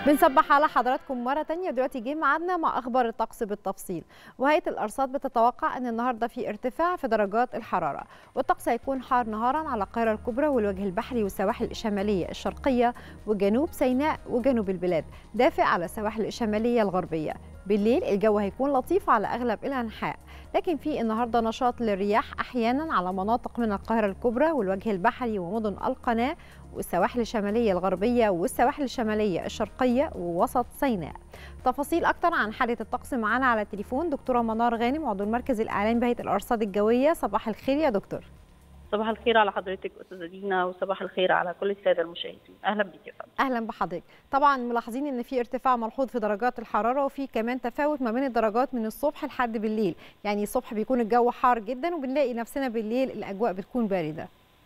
بنصبح على حضراتكم مرة تانية ودلوقتي جه ميعادنا مع أخبار الطقس بالتفصيل وهيئة الأرصاد بتتوقع أن النهاردة في ارتفاع في درجات الحرارة والطقس هيكون حار نهارا على القاهرة الكبرى والوجه البحري والسواحل الشمالية الشرقية وجنوب سيناء وجنوب البلاد دافئ على السواحل الشمالية الغربية بالليل الجو هيكون لطيف على أغلب الأنحاء لكن في النهارده نشاط للرياح احيانا على مناطق من القاهره الكبرى والوجه البحري ومدن القناه والسواحل الشماليه الغربيه والسواحل الشماليه الشرقيه ووسط سيناء. تفاصيل اكتر عن حاله الطقس معانا على التليفون دكتوره منار غانم عضو المركز الاعلامي بهيئه الارصاد الجويه صباح الخير يا دكتور. صباح الخير على حضرتك استاذه دينا وصباح الخير على كل الساده المشاهدين اهلا بيك يا فندم اهلا بحضرتك طبعا ملاحظين ان في ارتفاع ملحوظ في درجات الحراره وفي كمان تفاوت ما بين الدرجات من الصبح لحد بالليل يعني الصبح بيكون الجو حار جدا وبنلاقي نفسنا بالليل الاجواء بتكون بارده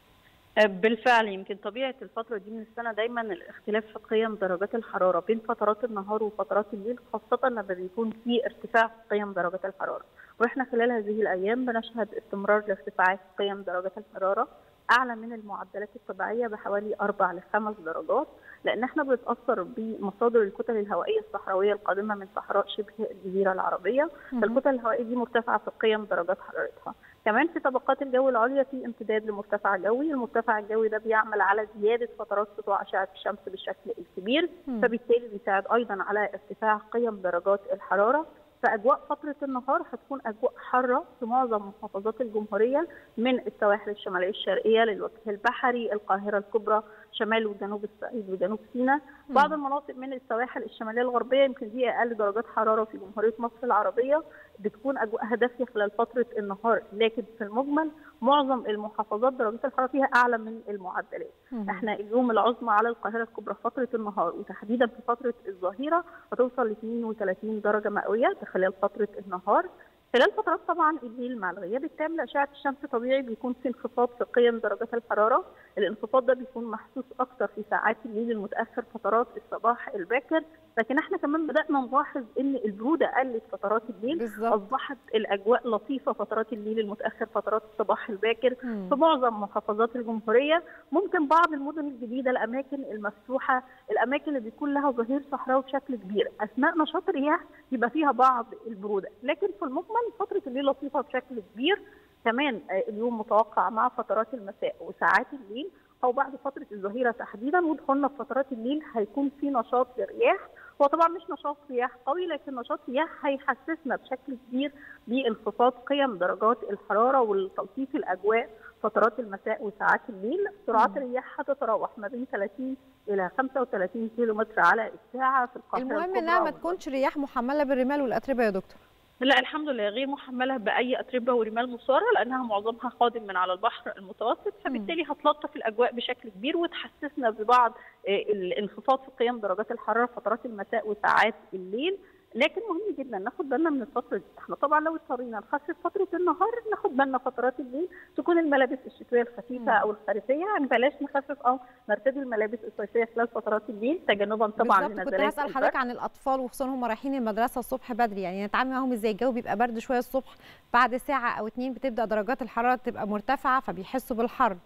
بالفعل يمكن طبيعه الفتره دي من السنه دايما الاختلاف في قيم درجات الحراره بين فترات النهار وفترات الليل خاصه لما بيكون في ارتفاع في قيم درجات الحراره واحنا خلال هذه الايام بنشهد استمرار لارتفاعات قيم درجات الحراره اعلى من المعدلات الطبيعيه بحوالي اربع لخمس درجات لان احنا بنتاثر بمصادر الكتل الهوائيه الصحراويه القادمه من صحراء شبه الجزيره العربيه فالكتل الهوائيه دي مرتفعه في قيم درجات حرارتها كمان في طبقات الجو العليا في امتداد لمرتفع جوي المرتفع الجوي ده بيعمل على زياده فترات سطوع اشعه الشمس بالشكل الكبير فبالتالي بيساعد ايضا على ارتفاع قيم درجات الحراره فاجواء فتره النهار هتكون اجواء حاره في معظم محافظات الجمهوريه من السواحل الشماليه الشرقيه للوجه البحري القاهره الكبرى شمال وجنوب الصعيد وجنوب سيناء بعض المناطق من السواحل الشماليه الغربيه يمكن دي اقل درجات حراره في جمهوريه مصر العربيه بتكون اجواءها دافيه خلال فتره النهار لكن في المجمل معظم المحافظات درجات الحراره فيها اعلى من المعدلات مم. احنا اليوم العظمى على القاهره الكبرى فتره النهار وتحديدا في فتره الظهيره هتوصل ل 32 درجه مئويه خلال فتره النهار خلال فترات طبعا الليل مع الغياب التام لاشعه الشمس طبيعي بيكون في انخفاض في قيم درجات الحراره، الانخفاض ده بيكون محسوس اكثر في ساعات الليل المتاخر فترات الصباح الباكر، لكن احنا كمان بدانا نلاحظ ان البروده قلت فترات الليل بالزبط. اصبحت الاجواء لطيفه فترات الليل المتاخر فترات الصباح الباكر مم. في معظم محافظات الجمهوريه، ممكن بعض المدن الجديده الاماكن المفتوحه، الاماكن اللي بيكون لها ظهير صحراوي بشكل كبير، اثناء نشاط الرياح يبقى فيها بعض البروده، لكن في المجمل فتره الليل لطيفه بشكل كبير كمان اليوم متوقع مع فترات المساء وساعات الليل او بعد فتره الظهيره تحديدا ودخولنا في فترات الليل هيكون في نشاط للرياح هو طبعا مش نشاط رياح قوي لكن نشاط رياح هيحسسنا بشكل كبير بانخفاض قيم درجات الحراره والتلطيف الاجواء فترات المساء وساعات الليل سرعات الرياح هتتراوح ما بين 30 الى 35 كيلو متر على الساعه في القاهره المهم انها ما تكونش رياح محمله بالرمال والاتربه يا دكتور لا الحمد لله غير محمله باي اتربه ورمال مصاره لانها معظمها قادم من على البحر المتوسط فبالتالي هتلطف الاجواء بشكل كبير وتحسسنا ببعض الانخفاض في قيم درجات الحراره فترات المساء وساعات الليل لكن مهم جدا ناخد بالنا من الفتره دي احنا طبعا لو اضطرينا نخفف فتره النهار ناخد بالنا فترات الليل تكون الملابس الشتويه الخفيفه او الخريفيه يعني بلاش نخفف او نرتدي الملابس الصيفيه خلال فترات الليل تجنبا طبعا لنزلات كنت هسال حضرتك عن الاطفال وخصوصا هم رايحين المدرسه الصبح بدري يعني نتعامل معاهم ازاي الجو بيبقى برد شويه الصبح بعد ساعه او اتنين بتبدا درجات الحراره تبقى مرتفعه فبيحسوا بالحر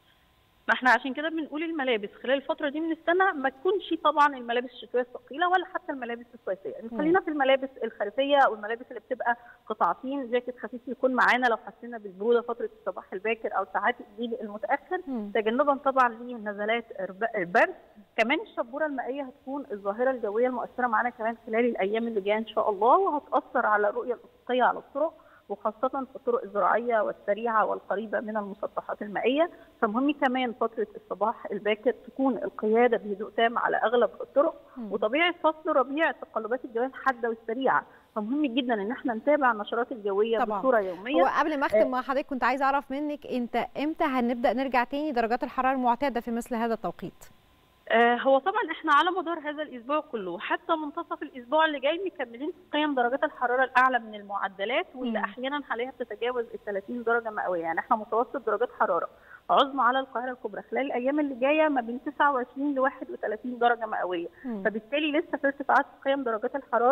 ما احنا عشان كده بنقول الملابس خلال الفتره دي من السنه ما تكونش طبعا الملابس الشتويه الثقيله ولا حتى الملابس الصيفيه يعني خلينا في الملابس الخريفيه او الملابس اللي بتبقى قطعتين جاكيت خفيف يكون معانا لو حسينا بالبروده فتره الصباح الباكر او ساعات الليل المتاخر مم. تجنبا طبعا لنزلات البرد كمان الشبوره المائيه هتكون الظاهره الجويه المؤثره معانا كمان خلال الايام اللي جايه ان شاء الله وهتاثر على الرؤيه الافقيه على الطرق وخاصة في الطرق الزراعية والسريعة والقريبة من المسطحات المائية فمهم كمان فترة الصباح الباكر تكون القيادة بهدوء تام على أغلب الطرق وطبيعة فصل ربيع التقلبات الجوية الحادة والسريعة فمهم جدا ان احنا نتابع النشرات الجويه طبعا. بصوره يوميه هو قبل ما اختم مع حضرتك كنت عايزه اعرف منك انت امتى هنبدا نرجع تاني درجات الحراره المعتاده في مثل هذا التوقيت هو طبعا احنا على مدار هذا الاسبوع كله حتى منتصف الاسبوع اللي جاي مكملين في قيم درجات الحراره الاعلى من المعدلات واللي احيانا حاليا بتتجاوز ال 30 درجه مئويه يعني احنا متوسط درجات حراره عظمى على القاهره الكبرى خلال الايام اللي جايه ما بين 29 ل 31 درجه مئويه فبالتالي لسه في ارتفاعات في قيم درجات الحراره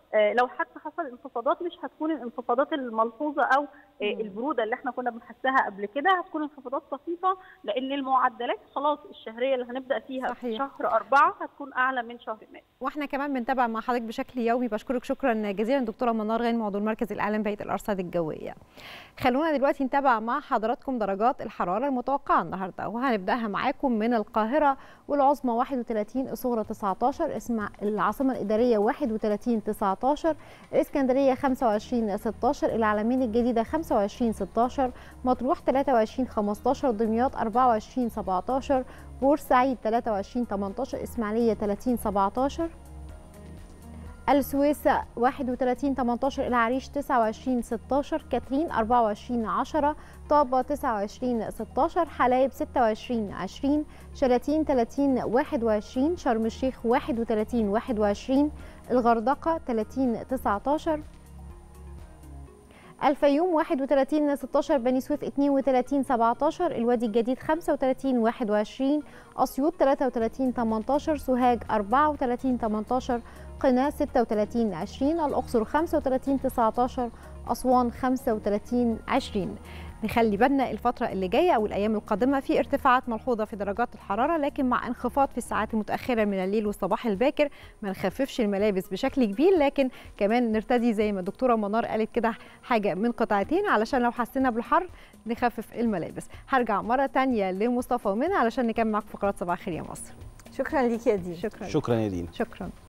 لو حتى حصل انخفاضات مش هتكون الانخفاضات الملحوظه او البروده اللي احنا كنا بنحسها قبل كده هتكون انخفاضات طفيفه لان المعدلات خلاص الشهريه اللي هنبدا فيها صحيح. في شهر أربعة هتكون اعلى من شهر مارس واحنا كمان بنتابع مع حضرتك بشكل يومي بشكرك شكرا جزيلا دكتوره منار غانم عضو المركز الاعلام بهيئه الارصاد الجويه خلونا دلوقتي نتابع مع حضراتكم درجات الحراره المتوقعه النهارده وهنبداها معاكم من القاهره والعظمى 31 الصغرى 19 اسمع العاصمه الاداريه 31 19 الاسكندريه 25 16 العلمين الجديده 25 16 مطروح 23 15 دمياط 24 17 بورسعيد 23 18 اسماعيليه 30 17 السويس 31 18 العريش 29 16 كاترين 24 10 طابة 29 16 حلايب 26 20 شلاتين 30 21 شرم الشيخ 31 21 الغردقة 30 19 الفيوم 31 16 بني سويف 32 17 الوادي الجديد 35 21 اسيوط 33 18 سوهاج 34 18 قنا 36 20 الاقصر 35 19 اسوان 35 20 نخلي بالنا الفترة اللي جاية أو الأيام القادمة في ارتفاعات ملحوظة في درجات الحرارة لكن مع انخفاض في الساعات المتأخرة من الليل والصباح الباكر ما نخففش الملابس بشكل كبير لكن كمان نرتدي زي ما الدكتورة منار قالت كده حاجة من قطعتين علشان لو حسينا بالحر نخفف الملابس هرجع مرة تانية لمصطفى ومنى علشان نكمل معاكم فقرات صباح الخير يا مصر شكرا ليك يا دي شكرا شكرا يا دين شكرا